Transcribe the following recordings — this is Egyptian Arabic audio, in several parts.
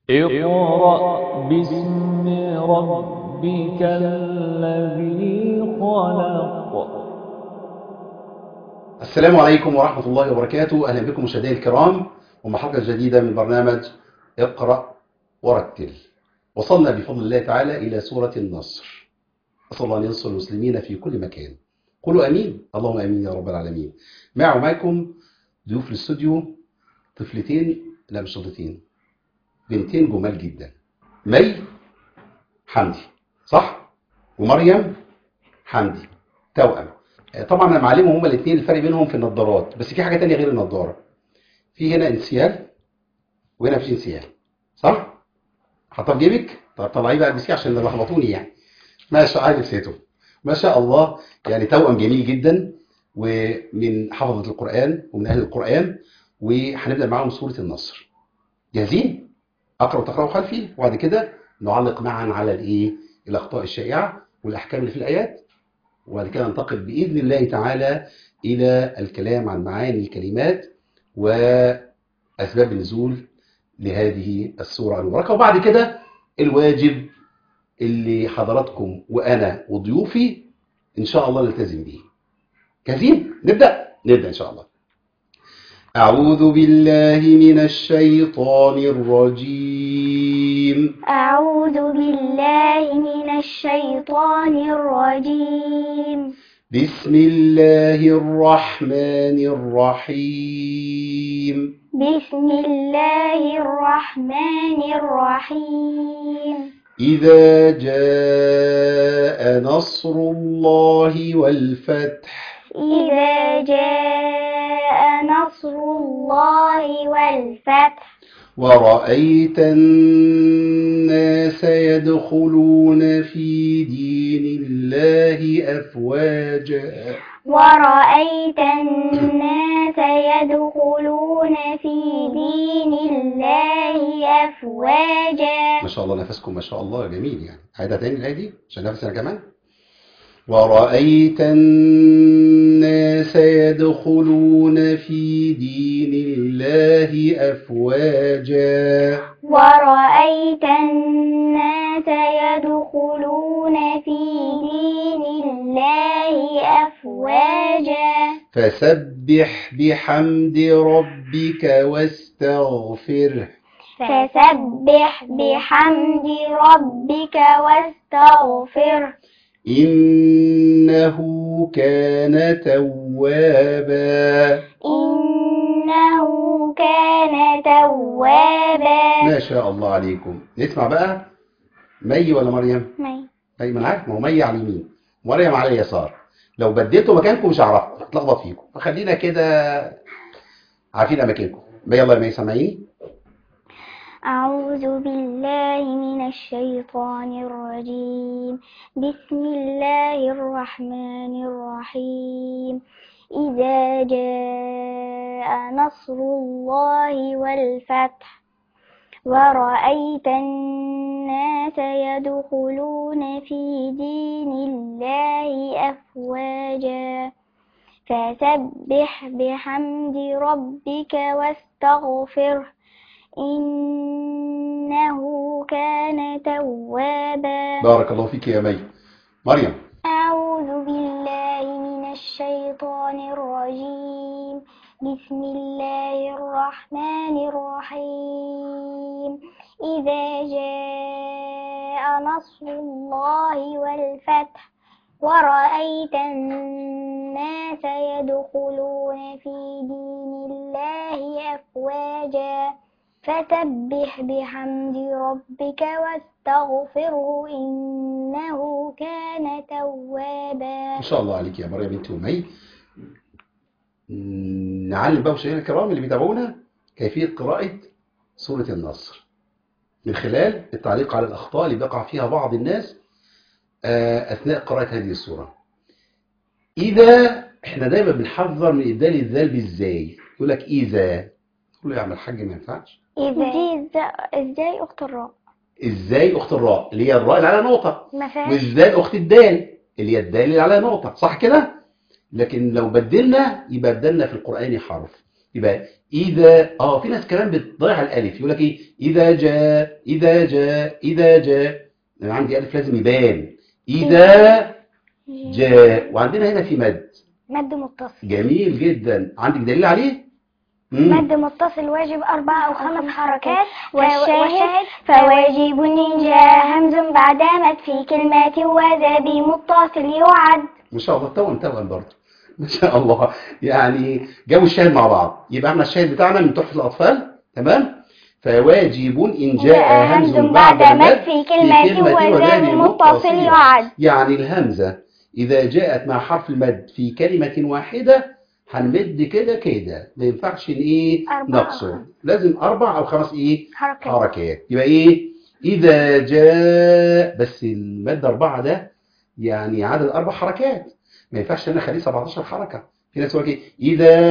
اقرأ باسم ربك الذي خلق السلام عليكم ورحمة الله وبركاته أهلا بكم مشاهدينا الكرام ومع حلقة جديدة من برنامج اقرأ ورتل وصلنا بفضل الله تعالى إلى سورة النصر أسأل الله أن ينصر المسلمين في كل مكان قولوا أمين اللهم أمين يا رب العالمين معي ومعكم ضيوف الاستوديو طفلتين لا مش طفلتين بنتين جمال جدا مي حمدي صح ومريم حمدي توأم طبعا انا معلمهم هما الاثنين الفرق بينهم في النضارات بس في حاجه تانية غير النضاره في هنا انسيال وهنا في انسيال صح حطها في جيبك طب طلعيه بقى البسيه عشان لخبطوني يعني ما شاء الله لبسته ما شاء الله يعني توأم جميل جدا ومن حفظة القرآن ومن أهل القرآن وهنبدأ معاهم سورة النصر جاهزين؟ أقرأ وتقرأوا خلفي وبعد كده نعلق معا على الإيه؟ الأخطاء الشائعة والأحكام اللي في الآيات وبعد كده ننتقل بإذن الله تعالى إلى الكلام عن معاني الكلمات وأسباب النزول لهذه السورة المباركة وبعد كده الواجب اللي حضراتكم وأنا وضيوفي إن شاء الله نلتزم به جاهزين؟ نبدأ؟ نبدأ إن شاء الله أعوذ بالله من الشيطان الرجيم أعوذ بالله من الشيطان الرجيم بسم الله الرحمن الرحيم بسم الله الرحمن الرحيم إذا جاء نصر الله والفتح إذا جاء نصر الله والفتح ورأيت الناس يدخلون في دين الله أفواجا ورأيت الناس يدخلون في دين الله أفواجا ما شاء الله نفسكم ما شاء الله جميل يعني عيدها تاني الآية دي عشان نفسي أنا كمان ورأيت الناس يدخلون في دين الله أفواجا ورأيت الناس يدخلون في دين الله أفواجا فسبح بحمد ربك واستغفره فسبح بحمد ربك واستغفره إنه كان توابا إنه كان توابا ما شاء الله عليكم نسمع بقى مي ولا مريم مي. مي ما أنا عارف ما هو مي على اليمين مريم على اليسار لو بديتوا مكانكم مش هعرفكم هتلخبط فيكم فخلينا كده عارفين اماكنكم مي يلا يا مي سامعيني أعوذ بالله من الشيطان الرجيم بسم الله الرحمن الرحيم إذا جاء نصر الله والفتح ورأيت الناس يدخلون في دين الله أفواجا فسبح بحمد ربك واستغفره إنه كان توابا بارك الله فيك يا مي مريم أعوذ بالله من الشيطان الرجيم بسم الله الرحمن الرحيم إذا جاء نصر الله والفتح ورأيت الناس يدخلون في دين الله أفواجا فسبح بحمد ربك واستغفره إنه كان توابا ما شاء الله عليك يا مريم انت ومي نعلم بقى مشاهدينا الكرام اللي بيتابعونا كيفية قراءة سورة النصر من خلال التعليق على الأخطاء اللي بيقع فيها بعض الناس آه، أثناء قراءة هذه السورة إذا إحنا دايما بنحذر من إبدال الذال بالزاي يقول لك إذا تقول له يا عم الحاج ما ينفعش إزاي إزاي أخت الراء إزاي أخت الراء اللي هي الراء اللي على نقطة ما فيهاش والذال أخت الدال اللي هي الدال اللي على نقطة صح كده؟ لكن لو بدلنا يبقى بدلنا في القرآن حرف يبقى اذا اه في ناس كمان بتضيع الالف يقول لك ايه اذا جاء اذا جاء اذا جاء انا عندي الف لازم يبان اذا جاء وعندنا هنا في مد مد متصل جميل جدا عندك دليل عليه مم. مد متصل واجب أربع أو خمس حركات والشاهد فواجب إن جاء همز بعد مد في كلمات وذا بمتصل يعد ما شاء الله توأم توأم برضه ما شاء الله يعني جو الشاهد مع بعض يبقى احنا الشاهد بتاعنا من تحفة الأطفال تمام فواجب إن جاء همز بعد مد في كلمات وذا بمتصل يعد يعني الهمزة إذا جاءت مع حرف المد في كلمة واحدة هنمد كده كده ما ينفعش إن إيه أربعة. نقصر لازم أربع أو خمس إيه حركات حركات يبقى إيه إذا جاء بس المد أربعة ده يعني عدد أربع حركات ما ينفعش إن أنا أخليه 17 حركة في ناس يقول لك إيه إذا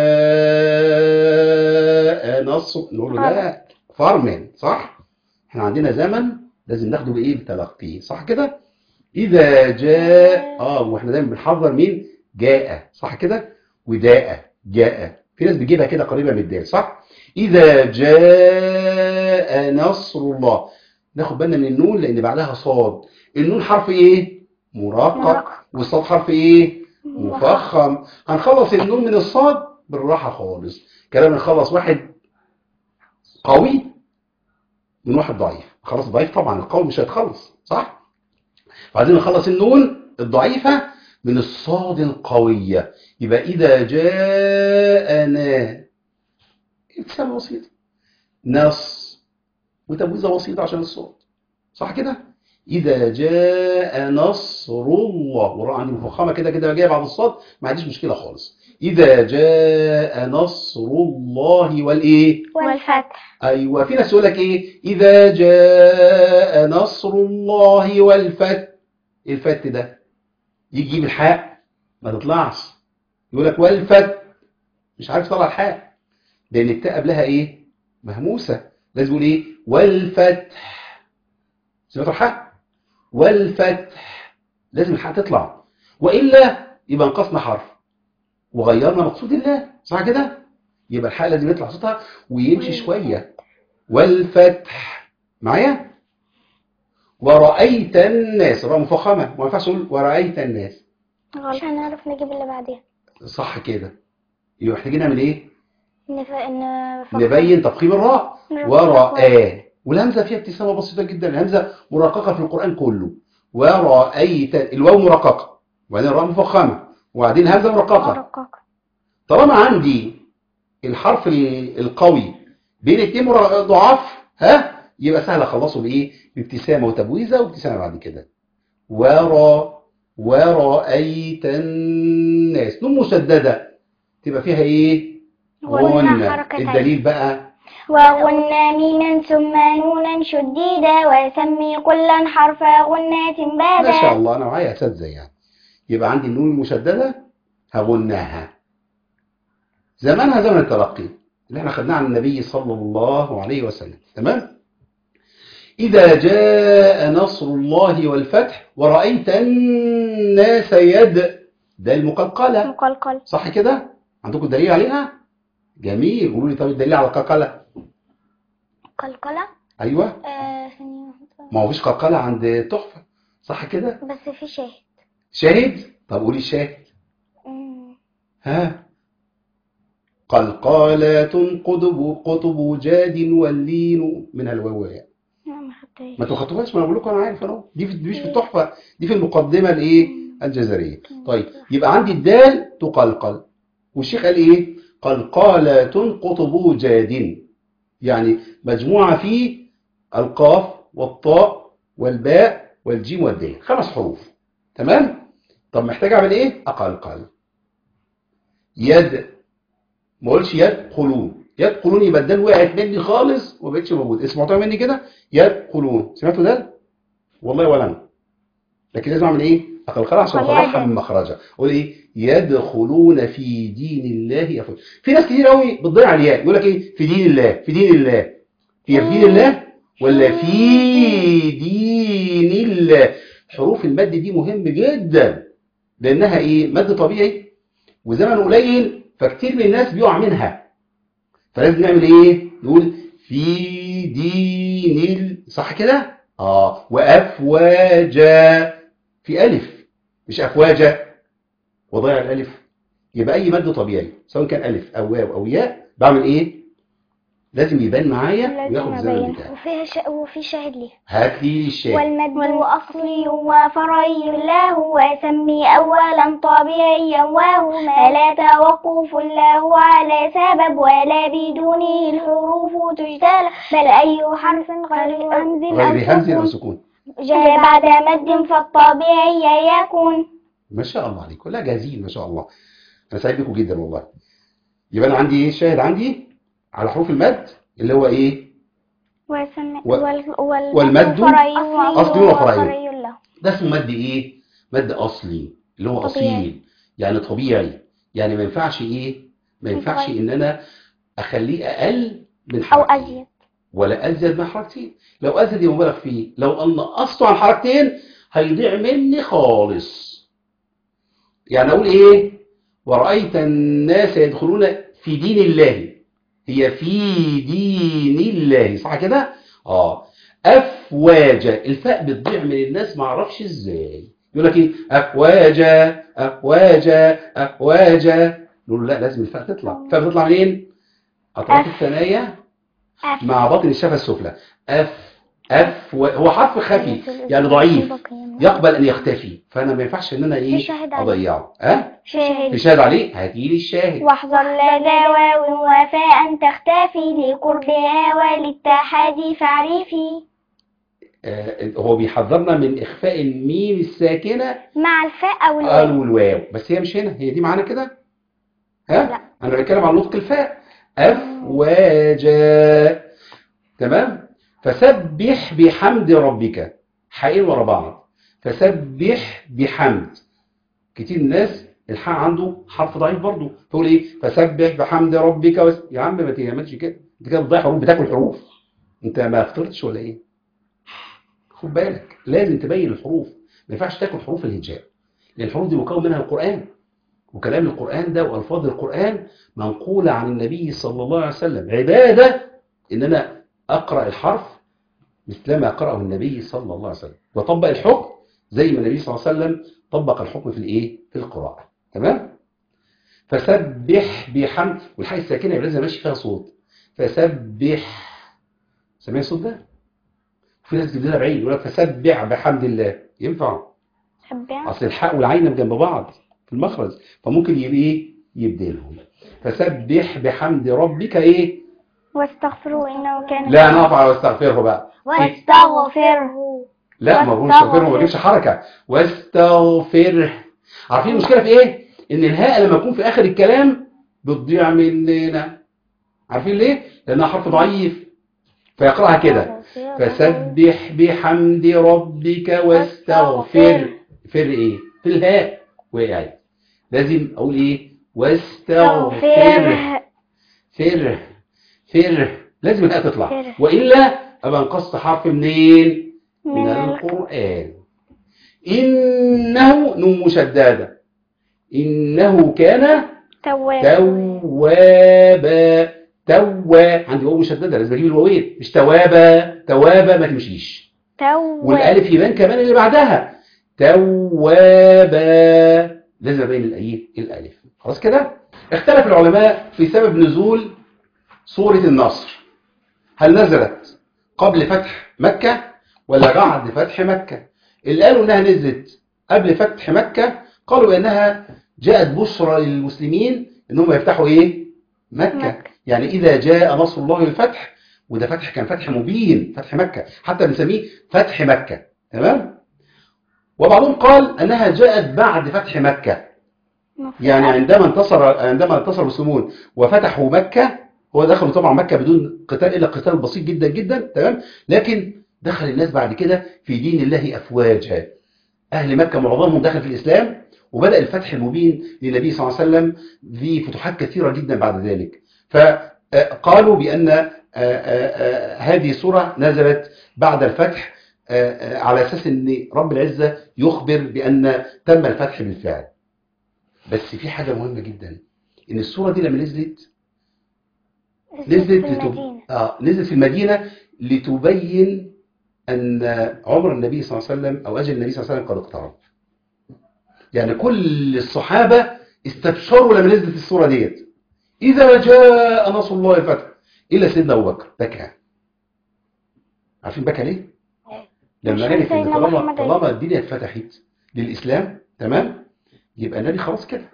جاء نصر نقول له لا فرمل صح احنا عندنا زمن لازم ناخده بايه بتلقيه صح كده اذا جاء اه واحنا دايما بنحذر مين جاء صح كده وداء جاء في ناس بتجيبها كده قريبه من الدال صح اذا جاء نصر الله ناخد بالنا من النون لان بعدها صاد النون حرف ايه مرقق مرقق. والصاد حرف ايه مفخم هنخلص النون من الصاد بالراحه خالص كلام نخلص واحد قوي من واحد ضعيف خلاص ضعيف طبعا القوي مش هيتخلص صح فعايزين نخلص النون الضعيفة من الصاد القوية يبقى إذا جاءنا ابتسامة بسيطة نص وتبويزة بسيطة عشان الصوت صح كده إذا جاء نصر الله وراء عندي مفخمة كده كده جاية بعد الصاد ما عنديش مشكلة خالص إذا جاء نصر الله والإيه والفتح ايوه في ناس يقول لك ايه اذا جاء نصر الله والفتح إيه الفتح ده يجي يجيب الحاء ما تطلعش يقول لك والفتح مش عارف طلع الحاء لان التاء قبلها ايه مهموسه لازم يقول ايه والفتح سمعتوا الحاء والفتح لازم الحاء تطلع والا يبقى نقصنا حرف وغيرنا مقصود الله صح كده يبقى الحاء لازم يطلع صوتها ويمشي شويه والفتح معايا ورأيت الناس راء مفخمة ما ينفعش اقول ورأيت الناس عشان نعرف نجيب اللي بعدين صح كده يبقى محتاجين نعمل ايه نف... ن... نبين تفخيم الراء نرفع ورأى والهمزة فيها ابتسامة بسيطة جدا الهمزة مرققة في القرآن كله ورأيت الواو مرققة وبعدين الراء مفخمة وبعدين الهمزة مرققة مرقق طالما عندي الحرف ال- القوي بين اتنين مرا- ضعاف ها يبقى سهل اخلصه بايه بابتسامه وتبويزه وابتسامه بعد كده ورا ورأيت الناس نون مسدده تبقى فيها ايه غنى غنى حركتين. الدليل بقى وغنى ميما ثم نونا شديدا وسمي كلا حرف غنة ما شاء بادا الله انا معايا اساتذه يعني يبقى عندي النون المشدده هغناها زمانها زمن التلقي اللي احنا خدناه عن النبي صلى الله عليه وسلم تمام إذا جاء نصر الله والفتح ورأيت الناس يد ده المقلقلة مقلقل صح كده عندكم دليل عليها جميل قولوا لي طب الدليل على القلقلة قلقلة أيوه آه ثانية ما هو فيش قلقلة عند تحفة صح كده بس في شاهد شاهد طب قولي الشاهد مم. ها قلقالات قطب قطب جاد واللين من الواواء لا ما خدتهاش ما تخطبهاش ما انا بقول لكم انا عارف اهو دي في دي مش في التحفه دي في المقدمه الايه الجزريه طيب يبقى عندي الدال تقلقل والشيخ قال ايه قلقالات قطب جاد يعني مجموعه في القاف والطاء والباء والجيم والدال خمس حروف تمام طب محتاج اعمل ايه اقلقل يد ما اقولش يدخلون يدخلون يبقى الدال وقعت مني خالص وما بقتش موجود سمعتوها مني كده يدخلون سمعتوا ده والله ولا انا لكن لازم اعمل ايه اقلقلها عشان خليها اطلعها دال. من مخرجها اقول ايه يدخلون في دين الله يفوز في ناس كتير قوي بتضيع الياء يقول لك ايه في دين الله في دين الله هي في دين الله ولا في دين الله حروف المد دي مهم جدا لانها ايه مد طبيعي وزمن قليل فكتير من الناس بيقع منها فلازم نعمل ايه نقول في دين ال... صح كده اه وافواجا في الف مش افواجا وضيع الالف يبقى اي مد طبيعي سواء كان الف او واو او ياء بعمل ايه لازم يبان معايا وياخد لازم الزمن أبين بتاعي وفيها ش... وفي شاهد ليه هات لي الشاهد والمد أصلي وفرعي له وسمي أولا طبيعيا وهو ما لا توقف له على سبب ولا بدونه الحروف تجتال بل أي حرف غير همز غير همز أو او سكون سكون جاء بعد مد فالطبيعي يكون ما شاء الله عليكم لا جاهزين ما شاء الله انا سعيد بكم جدا والله يبقى انا عندي ايه الشاهد عندي على حروف المد اللي هو ايه وسمي و- وال... والمد والمد فرعي أصلي وفرعي. وفرعي له ده اسمه مد ايه مد اصلي اللي هو طبيعي. اصيل يعني طبيعي يعني ما ينفعش ايه ما ينفعش متغير. ان انا اخليه اقل من أو حركتين أزيد ولا ازيد من حركتين لو ازيد يبقى مبالغ فيه لو ان نقصته عن حركتين هيضيع مني خالص يعني اقول ايه ورأيت الناس يدخلون في دين الله هي في دين الله صح كده اه افواجا الفاء بتضيع من الناس ما اعرفش ازاي يقول لك ايه افواجا افواجا افواجا نقول له لا لازم الفاء تطلع الفاء بتطلع منين اطراف أف. الثنايا أف مع باطن الشفه السفلى اف اف و... هو حرف خفي يعني ضعيف يقبل ان يختفي فانا ما ينفعش ان انا في ايه شاهد عليه اضيعه ها في شاهد شاهد عليه هاتيلي الشاهد واحذر لدى واو وفاء تختفي لقربها وللتحدي فاعرفي آه هو بيحذرنا من اخفاء الميم الساكنه مع الفاء أو الواو قالوا الواو بس هي مش هنا هي دي معانا كده ها لا. انا بتكلم عن نطق الفاء افواجا تمام فسبح بحمد ربك حقين ورا بعض فسبح بحمد كتير من الناس الحاء عنده حرف ضعيف برضه تقول ايه فسبح بحمد ربك وس... يا عم ما تعملش كده انت كده بتضيع حروف بتاكل حروف انت ما فطرتش ولا ايه خد بالك لازم تبين الحروف ما ينفعش تاكل حروف الهجاء لان الحروف دي مكون منها القران وكلام القران ده والفاظ القران منقوله عن النبي صلى الله عليه وسلم عباده ان انا اقرا الحرف مثلما قرأه النبي صلى الله عليه وسلم وطبق الحكم زي ما النبي صلى الله عليه وسلم طبق الحكم في الايه في القراءة تمام فسبح بحمد والحاء الساكنه يبقى لازم ماشي فيها صوت فسبح سامعين الصوت ده في ناس تجيب لنا بعيد يقول لك فسبح بحمد الله ينفع سبع اصل الحاء والعين جنب بعض في المخرج فممكن يبقى ايه يبدلهم فسبح بحمد ربك ايه واستغفروا إنه كان لا نقف على واستغفره بقى واستغفره لا ما بقولش استغفره ما بجيبش حركه واستغفره عارفين المشكله في ايه ان الهاء لما يكون في اخر الكلام بتضيع مننا عارفين ليه لانها حرف ضعيف فيقراها كده فسبح بحمد ربك واستغفر فر ايه في الهاء وقعت لازم اقول ايه واستغفر فر فر لازم الهاء تطلع فر. والا ابقى نقصت حرف منين من من ال- القران انه نون مشدده انه كان تواب توابا توا عندي واو مشدده لازم اجيب الواوين مش توابا توابا ما تمشيش تواب والالف يبان كمان اللي بعدها توابا لازم ابين الايه الالف خلاص كده اختلف العلماء في سبب نزول سوره النصر هل نزلت قبل فتح مكه ولا بعد فتح مكه اللي قالوا انها نزلت قبل فتح مكه قالوا بانها جاءت بشرى للمسلمين انهم يفتحوا ايه مكه, مكة. يعني اذا جاء نصر الله الفتح وده فتح كان فتح مبين فتح مكه حتى بنسميه فتح مكه تمام وبعضهم قال انها جاءت بعد فتح مكه يعني عندما انتصر عندما انتصر المسلمون وفتحوا مكه هو دخلوا طبعا مكه بدون قتال الا قتال بسيط جدا جدا تمام لكن دخل الناس بعد كده في دين الله افواجا اهل مكه معظمهم دخل في الاسلام وبدا الفتح المبين للنبي صلى الله عليه وسلم ذي فتوحات كثيره جدا بعد ذلك فقالوا بان آه، آه، آه، هذه سوره نزلت بعد الفتح آه، آه، على اساس ان رب العزه يخبر بان تم الفتح بالفعل بس في حاجه مهمه جدا ان السوره دي لما نزلت نزلت في لتب... المدينة آه نزلت في المدينة لتبين أن عمر النبي صلى الله عليه وسلم أو أجل النبي صلى الله عليه وسلم قد اقترب يعني كل الصحابة استبشروا لما نزلت السورة ديت إذا جاء نصر الله الفتح إلا سيدنا أبو بكر بكى عارفين بكى ليه؟ لما عشان عرف إن سيدنا طالما محمد طالما الدنيا اتفتحت للإسلام تمام يبقى النبي خلاص كده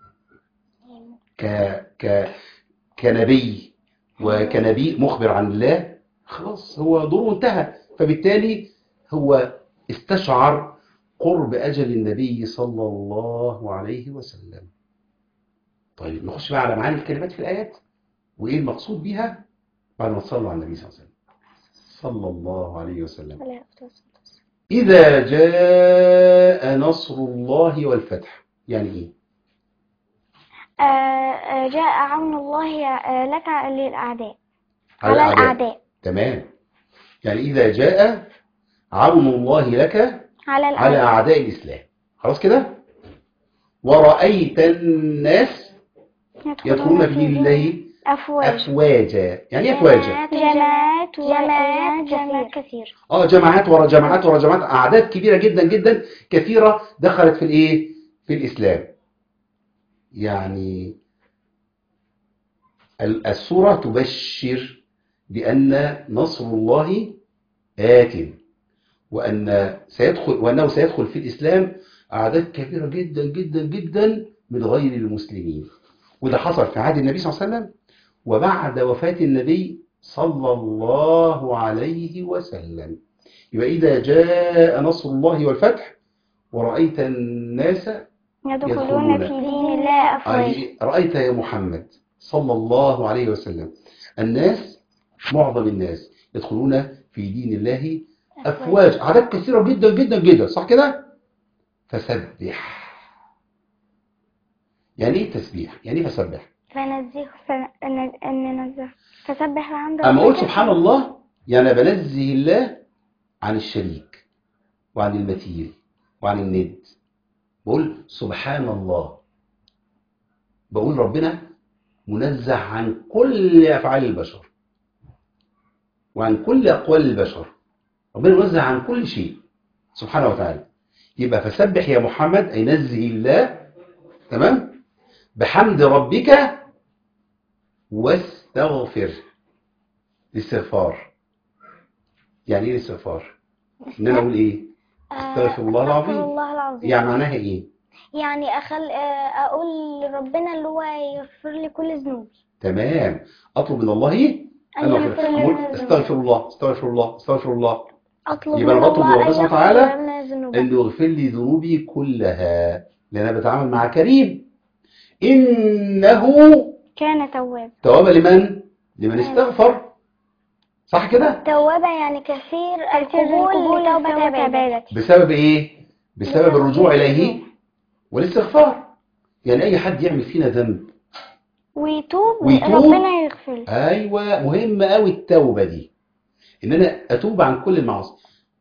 ك ك كنبي وكنبي مخبر عن الله خلاص هو دوره انتهى فبالتالي هو استشعر قرب أجل النبي صلى الله عليه وسلم طيب نخش بقى على معاني الكلمات في الآيات وإيه المقصود بيها بعد ما تصلوا على النبي صلى الله عليه وسلم صلى الله عليه وسلم عليه الصلاة والسلام. إذا جاء نصر الله والفتح يعني إيه؟ آه، آه، جاء عون الله آه، لك للأعداء على على الأعداء الأعداء تمام يعني إذا جاء عون الله لك على على الأعداء أعداء الإسلام خلاص كده ورأيت الناس يدخلون في دين الله أفواج أفواجا يعني إيه أفواجا جماعات جماعات جماعات كثير اه جماعات ورا جماعات ورا جماعات أعداد كبيرة جدا جدا كثيرة دخلت في الإيه في الإسلام يعني ال- السورة تبشر بأن نصر الله آت وأن سيدخل وأنه سيدخل في الإسلام أعداد كبيرة جدا جدا جدا من غير المسلمين وده حصل في عهد النبي صلى الله عليه وسلم وبعد وفاة النبي صلى الله عليه وسلم يبقى إذا جاء نصر الله والفتح ورأيت الناس يدخلون يدخلون. في دين الله أفواج أي رأيت يا محمد صلى الله عليه وسلم الناس معظم الناس يدخلون في دين الله أفواج أعداد كثيرة جدا جدا جدا صح كده فسبح يعني إيه تسبيح يعني إيه فسبح فنزه فننزه فسبح بحمد أما أقول ربك. سبحان الله يعني أنا بنزه الله عن الشريك وعن المثيل وعن الند بقول سبحان الله بقول ربنا منزه عن كل أفعال البشر وعن كل أقوال البشر ربنا منزه عن كل شيء سبحانه وتعالى يبقى فسبح يا محمد أي نزه الله تمام بحمد ربك واستغفر الاستغفار يعني ايه الاستغفار ان انا اقول ايه استغفر الله العظيم. استغفر الله العظيم يعني معناها ايه يعني أخل آه، أقول لربنا اللي هو يغفر لي كل ذنوبي تمام اطلب من الله أن أن يغفر لي أقول كل ذنوبي. استغفر الله استغفر الله استغفر الله أطلب يبقى من أنا بطلب الله من ربنا أن سبحانه يغفر وتعالى لنا ذنوبنا انه يغفر لي ذنوبي كلها لان انا بتعامل مع كريم انه كان تواب تواب لمن لمن استغفر صح كده توابة يعني كثير القبول لتوبة عبادتي بسبب ايه بسبب الرجوع اليه والاستغفار يعني اي حد يعمل فينا ذنب ويتوب ويتوب. ربنا يغفر له ايوه مهمه قوي التوبه دي ان انا اتوب عن كل المعاصي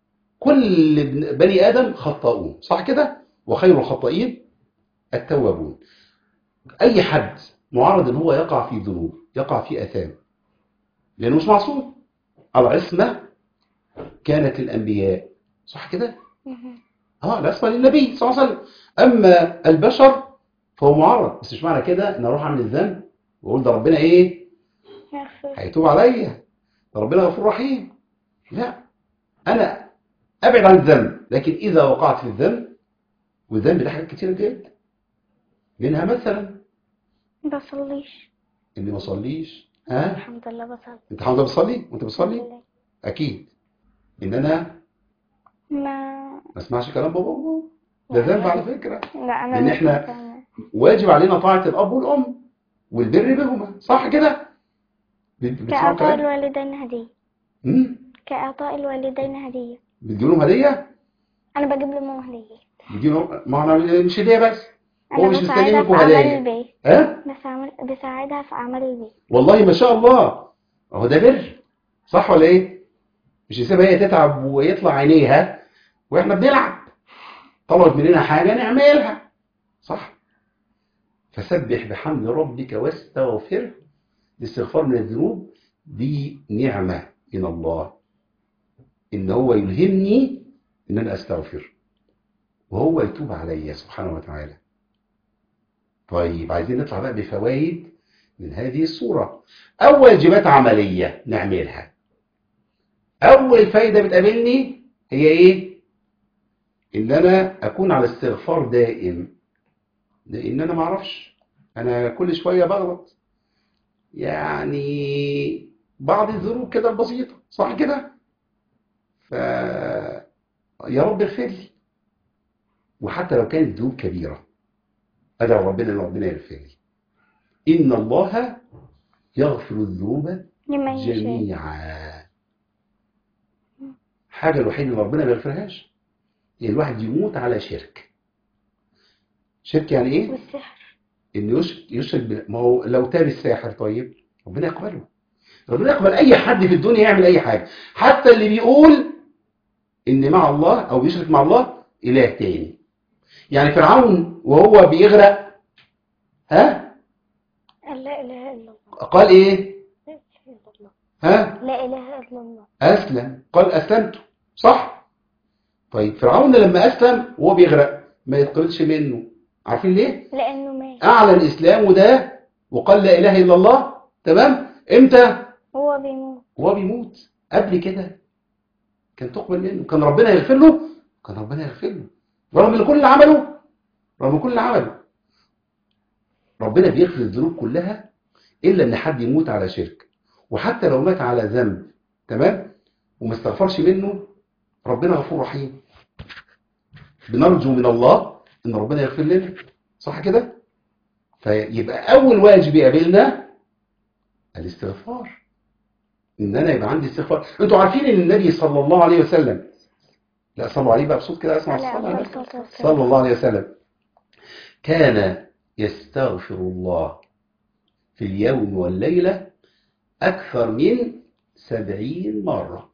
كل ابن- بني ادم خطاؤون صح كده وخير الخطائين التوابون اي حد معرض ان هو يقع في ذنوب يقع في اثام لانه مش معصوم العصمه كانت الانبياء صح كده اه العصمه للنبي صلى الله عليه وسلم اما البشر فهو معرض بس مش معنى كده ان اروح اعمل الذنب واقول ده ربنا ايه يغفر هيتوب عليا ده ربنا غفور رحيم لا انا ابعد عن الذنب لكن اذا وقعت في الذنب والذنب ده حاجات كتيره جدا منها مثلا بصليش اني ما اصليش ها الحمد لله بصلي انت حمزه بتصلي وانت بتصلي الحمد لله. اكيد ان انا ما ما اسمعش كلام بابا وماما ده ذنب على فكره لا انا لأن مش إحنا- مقتنعة. واجب علينا طاعه الاب والام والبر بهما صح كده بت- بتسمعوا كإعطاء كلام الوالدين هدية امم كإعطاء الوالدين هدية بتديلهم هديه أنا بجيب لهم هدية بيديلهم ما انا مش هديه بس هو أنا مش بساعدها مستنيكوا في أعمال هدايا البيت ها بساعد- بساعدها في أعمال البيت والله ما شاء الله اهو ده بر صح ولا ايه مش يسيبها هي تتعب ويطلع عينيها واحنا بنلعب طلبت مننا حاجه نعملها صح فسبح بحمد ربك واستغفره الاستغفار من الذنوب دي نعمة من الله إن هو يلهمني إن أنا أستغفر وهو يتوب علي سبحانه وتعالى طيب عايزين نطلع بقى بفوائد من هذه الصورة أول واجبات عملية نعملها أول فايدة بتقابلني هي إيه؟ إن أنا أكون على استغفار دائم لأن أنا معرفش أنا كل شوية بغلط يعني بعض الذنوب كده البسيطة صح كده؟ ف يا رب اغفر لي وحتى لو كانت ذنوب كبيرة أدعو ربنا إن ربنا يغفر لي إن الله يغفر الذنوب لمن يشاء جميعا حاجة الوحيدة اللي ربنا ما يغفرهاش هي الواحد يموت على شرك شرك يعني ايه؟ والسحر انه يشرك يشرك ب- ما هو لو تاب الساحر طيب ربنا يقبله ربنا يقبل اي حد في الدنيا يعمل اي حاجة حتى اللي بيقول ان مع الله او بيشرك مع الله اله تاني يعني فرعون وهو بيغرق ها لا إله إلا الله قال ايه لا إله إلا الله ها لا إله إلا الله أسلم قال أسلمت صح طيب فرعون لما أسلم وهو بيغرق ما يتقبلش منه عارفين ليه لأنه مات أعلن إسلامه ده وقال لا إله إلا الله تمام إمتى هو بيموت وهو بيموت قبل كده كان تقبل منه كان ربنا يغفر له كان ربنا يغفر له رغم من كل اللي عمله رغم كل اللي عمله ربنا بيغفر الذنوب كلها إلا إن حد يموت على شرك وحتى لو مات على ذنب تمام وما استغفرش منه ربنا غفور رحيم بنرجو من الله ان ربنا يغفر لنا صح كده فيبقى اول واجب يقابلنا الاستغفار ان انا يبقى عندي استغفار انتوا عارفين ان النبي صلى الله عليه وسلم لا صلوا عليه بقى بصوت كده اسمع على الصلاه أفضل الصلاة والسلام. صلى الله عليه وسلم كان يستغفر الله في اليوم والليلة أكثر من سبعين مرة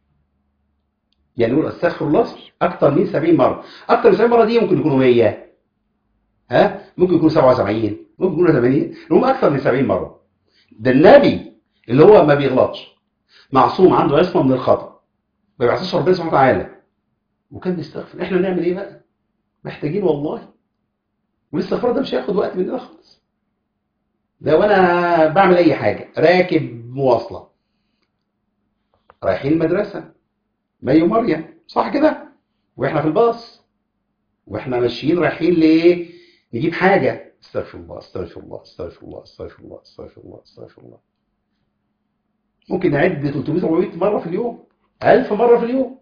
يعني نقول استغفر الله أكثر من سبعين مرة أكثر من سبعين مرة دي ممكن يكونوا مية ها ممكن يكونوا سبعة وسبعين ممكن يكونوا ثمانين هم أكثر من سبعين مرة ده النبي اللي هو ما بيغلطش معصوم عنده عصمة من الخطأ ما بيعصيش ربنا سبحانه وتعالى وكان بيستغفر احنا نعمل ايه بقى محتاجين والله والاستغفار ده مش هياخد وقت مننا خالص ده وانا بعمل اي حاجه راكب مواصله رايحين المدرسه مي ومريم صح كده واحنا في الباص واحنا ماشيين رايحين لايه نجيب حاجه استغفر الله استغفر الله استغفر الله استغفر الله استغفر الله استغفر الله ممكن نعد 300 400 مره في اليوم 1000 مره في اليوم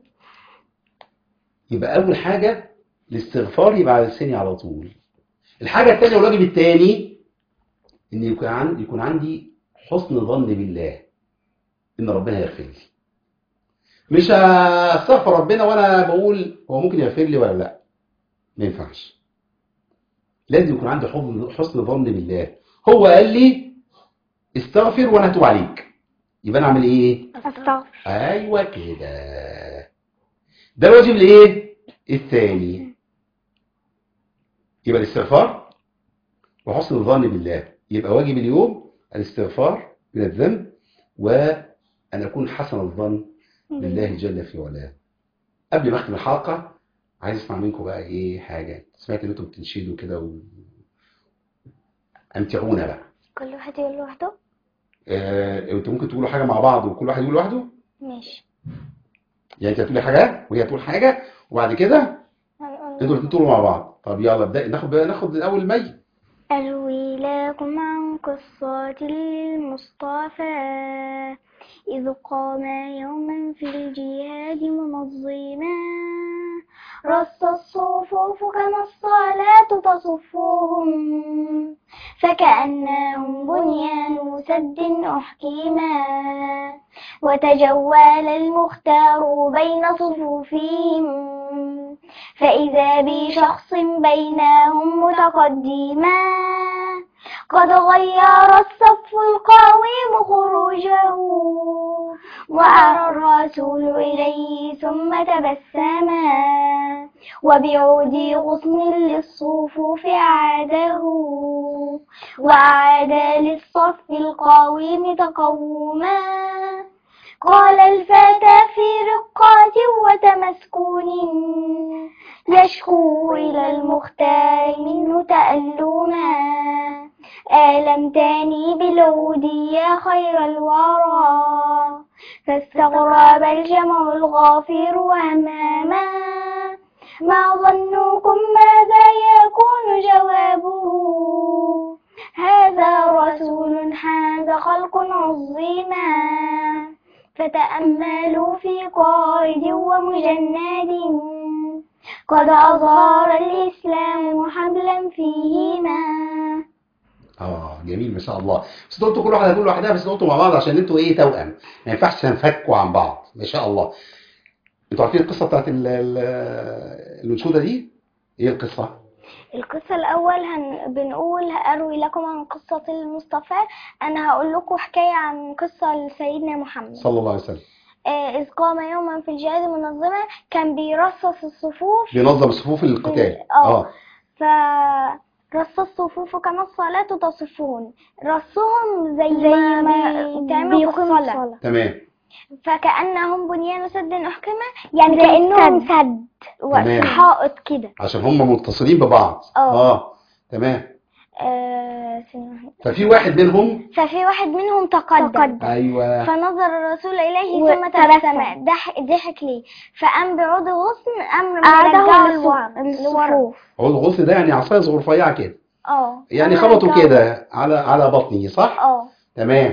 يبقى اول حاجه الاستغفار يبقى على لساني على طول الحاجه الثانيه والواجب الثاني ان يكون عندي يكون عندي حسن ظن بالله ان ربنا يغفر لي مش استغفر ربنا وانا بقول هو ممكن يغفر لي ولا لا ما ينفعش لازم يكون عندي حسن حسن ظن بالله هو قال لي استغفر وانا هتوب عليك يبقى انا اعمل ايه أستغفر ايوه كده ده الواجب الايه الثاني يبقى الاستغفار وحسن الظن بالله يبقى واجب اليوم الاستغفار من الذنب وان اكون حسن الظن بالله جل في علاه قبل ما اختم الحلقه عايز اسمع منكم بقى ايه حاجه سمعت ان انتم بتنشدوا كده و... امتعونا بقى كل واحد يقول لوحده آه، انتوا ممكن تقولوا حاجه مع بعض وكل واحد يقول لوحده ماشي يعني انت هتقولي حاجه وهي تقول حاجه وبعد كده هنقول انتوا الاثنين تقولوا مع بعض طب يلا ابدا ناخد ناخد الاول المي أروي لكم عن قصة المصطفى إذ قام يوما في الجهاد منظما رص الصفوف كما الصلاة تصفهم فكأنهم بنيان سد أحكما وتجول المختار بين صفوفهم فإذا بشخص بينهم متقدما قد غير الصف القويم خروجه وأرى الرسول إليه ثم تبسما وبعود غصن للصفوف عاده وعاد للصف القويم تقوما قال الفتى في رقات وتمسكون يشكو إلى المختار منه تألما آلمتني بالعود يا خير الورى فاستغرب الجمع الغافر وهماما ما ظنكم ماذا يكون جوابه هذا رسول حاز خلق عظيما فتأملوا في قائد ومجند قد أظهر الإسلام حبلا فيهما اه جميل ما شاء الله بس انتوا كل واحد هتقول لوحدها بس انتوا مع بعض عشان انتوا ايه توأم ما ينفعش تنفكوا عن بعض ما شاء الله انتوا عارفين القصه بتاعت ال- ال- الانشوده دي ايه القصه القصة الأول هن... بنقول أروي لكم عن قصة المصطفى أنا هقول لكم حكاية عن قصة لسيدنا محمد صلى الله عليه وسلم آه، إذ قام يوما في الجهاد منظما كان بيرصص الصفوف بينظم صفوف القتال اه فرص الصفوف كما الصلاة تصفون رصهم زي, زي ما بتعملوا في الصلاة تمام فكأنهم بنيان سد أحكمة يعني كأنهم سد تمام. حائط كده عشان هم متصلين ببعض اه. اه تمام آه، ثانية. ففي واحد منهم ففي واحد منهم تقدم ايوه فنظر الرسول إليه و- ثم تبسم ضحك ضحك ليه فقام بعود غصن أمر قعدهم مرجعه للورا لورا الصفوف هو الغصن ده يعني عصايه صغيره رفيعه كده اه يعني ثم خبطوا رجعه- كده على على بطنه صح اه تمام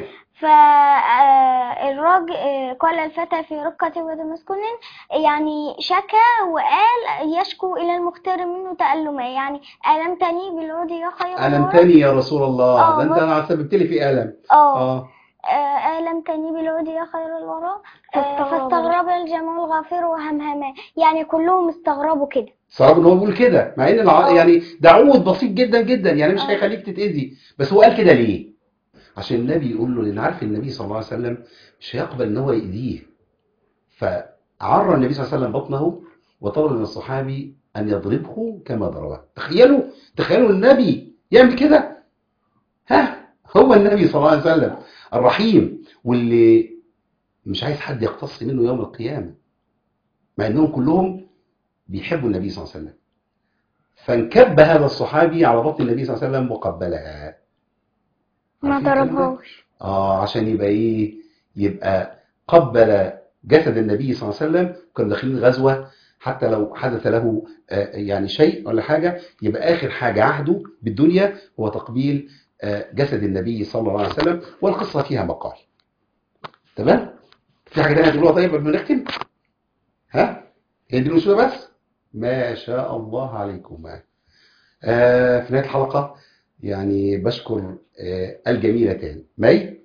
فالراجل قال الفتى في رقة وتمسكن يعني شكى وقال يشكو إلى المختار منه تألما يعني ألمتني بالعود يا خير الورى؟ ألمتني يا رسول الله اه، ده انت بص. انا سببت لي في ألم اه اه آه، ألمتني بالعود يا خير الورى آه، فاستغرب. فاستغرب الجمع الغافر وهمهما يعني كلهم استغربوا كده صعب ان هو بيقول كده مع ان الع... اه. يعني ده عود بسيط جدا جدا يعني مش اه. هيخليك تتأذي بس هو قال كده ليه عشان النبي يقول له لان عارف النبي صلى الله عليه وسلم مش هيقبل ان هو يأذيه فعرى النبي صلى الله عليه وسلم بطنه وطلب من الصحابي ان يضربه كما ضربه تخيلوا تخيلوا النبي يعمل كده ها هو النبي صلى الله عليه وسلم الرحيم واللي مش عايز حد يقتص منه يوم القيامة مع انهم كلهم بيحبوا النبي صلى الله عليه وسلم فانكب هذا الصحابي على بطن النبي صلى الله عليه وسلم وقبلها ما عارفين الكلام ده؟ ضربهاش اه عشان يبقى ايه يبقى قبل جسد النبي صلى الله عليه وسلم كانوا داخلين غزوة حتى لو حدث له آه، يعني شيء ولا حاجة يبقى آخر حاجة عهده بالدنيا هو تقبيل آه، جسد النبي صلى الله عليه وسلم والقصة فيها مقال تمام في حاجة تانية تقولوها طيب قبل ما نختم ها هي دي الأسئلة بس ما شاء الله عليكم آه، في نهاية الحلقة يعني بشكر آه، الجميلتان مي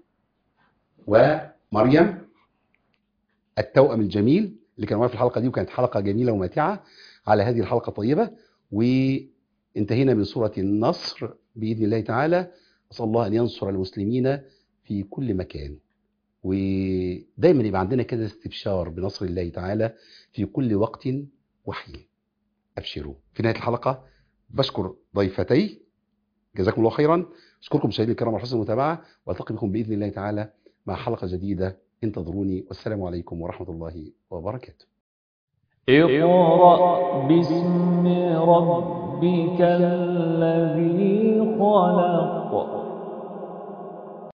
ومريم التوأم الجميل اللي كانوا معايا في الحلقة دي وكانت حلقة جميلة وماتعة على هذه الحلقة الطيبة وانتهينا من سورة النصر بإذن الله تعالى أسأل الله أن ينصر المسلمين في كل مكان ودايما يبقى عندنا كده استبشار بنصر الله تعالى في كل وقت وحين أبشروا في نهاية الحلقة بشكر ضيفتي جزاكم الله خيرا أشكركم مشاهدينا الكرام على حسن المتابعة وألتقي بكم بإذن الله تعالى مع حلقة جديدة انتظروني والسلام عليكم ورحمة الله وبركاته اقرأ باسم ربك الذي خلق